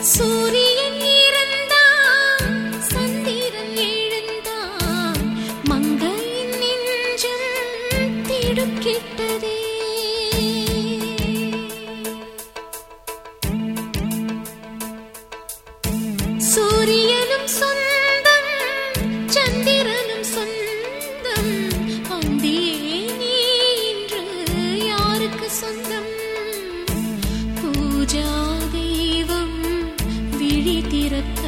சூரியன் இறந்தான் சந்திரன் எழுந்தான் மங்கையின் நெஞ்சம் திடுக்கிட்டதே சூரியனும் சொந்தம் சந்திரனும் சொந்தம் அந்தியே நீ இன்று யாருக்கு சொந்தம் பூஜா தெய்வம் விழி திறக்க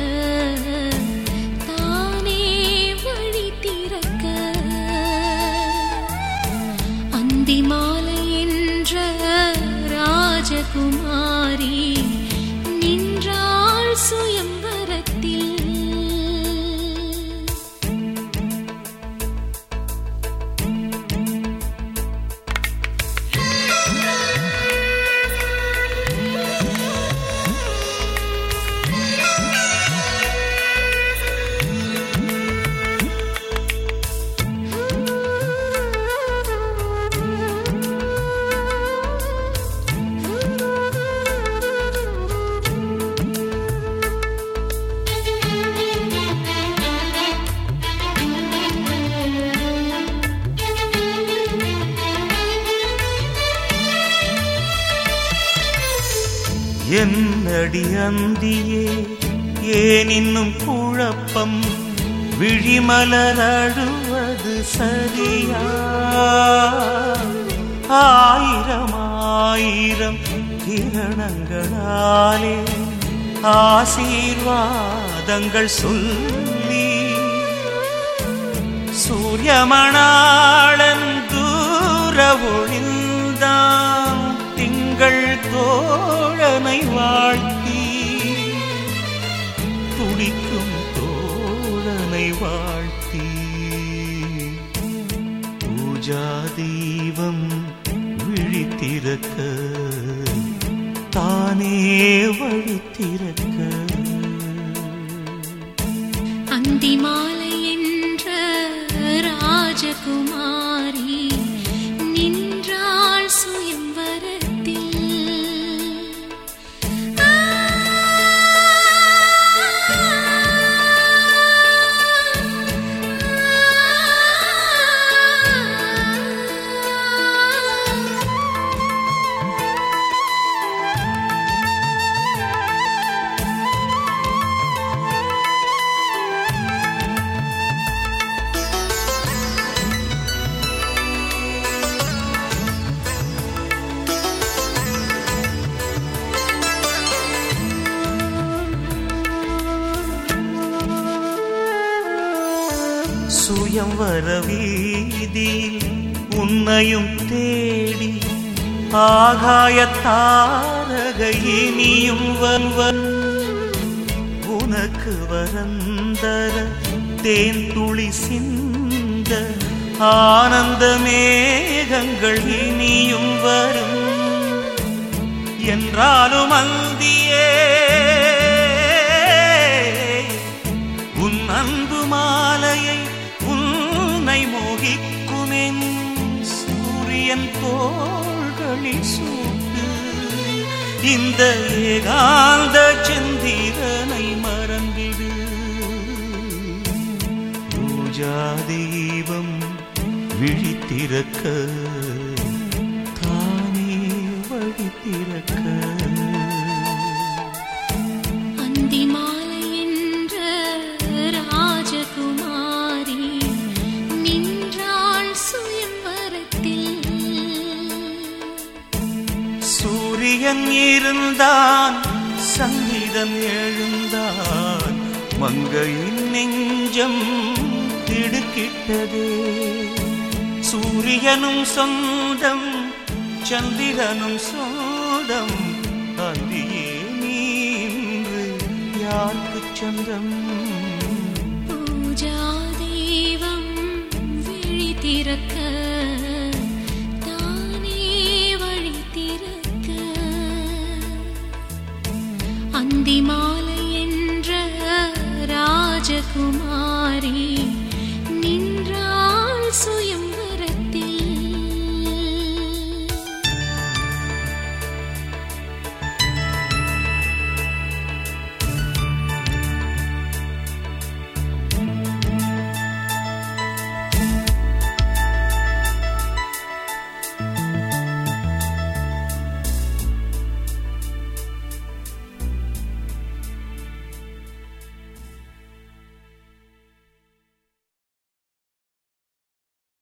தானே வழி திறக்க அந்தி மாலை என்ற ராஜகுமாரி நின்றாள் சுயம்பரத்தில் என்னடி அந்தியே ஏன் இன்னும் குழப்பம் விழிமலர் அழுவது சரியா ஆயிரம் ஆயிரம் கிரணங்களாலே ஆசீர்வாதங்கள் சொல்லி சூரியமணாளன் தூர ஒழிந்தான் திங்கள் தோழனை வாழ்த்தி துடிக்கும் தோழனை வாழ்த்தி பூஜா தெய்வம் விழித்திறக்க தானே வழி திறக்க அந்தி மாலை என்ற ராஜகுமாரி நின்றாள் சுயம்பரத்தில் ஆ, சுயம் வர வீதியில் உன்னையும் தேடி ஆகாய தாரக இனியும் வல்வன் உனக்கு வரந்தர தேன் துளி சிந்த ஆனந்த மேகங்கள் இனியும் வரும் என்றாலும் அந்தியே உன் அன்பு மாலையை உன்னை மோகிக்குமென் சூரியன் தோள்களில் சூட்டு இந்த ஏகாந்த சந்திரனை மறந்திடு பூஜா தெய்வம் விழித்திறக்க தானே வழி திறக்க அந்தி மாலை என்ற ராஜகுமாரி நின்றாள் சுயம்பரத்தில் சூரியன் இருந்தான் சங்கீதம் எழுந்தான் மங்கையின் நெஞ்சம் திடுக்கிட்டதே சூரியனும் சொந்தம் சந்திரனும் சொந்தம் அந்தியே நீன்று யாருக்கு சொந்தம் பூஜா தெய்வம் விழி திறக்க தானே வழி திறக்க அந்தி மாலை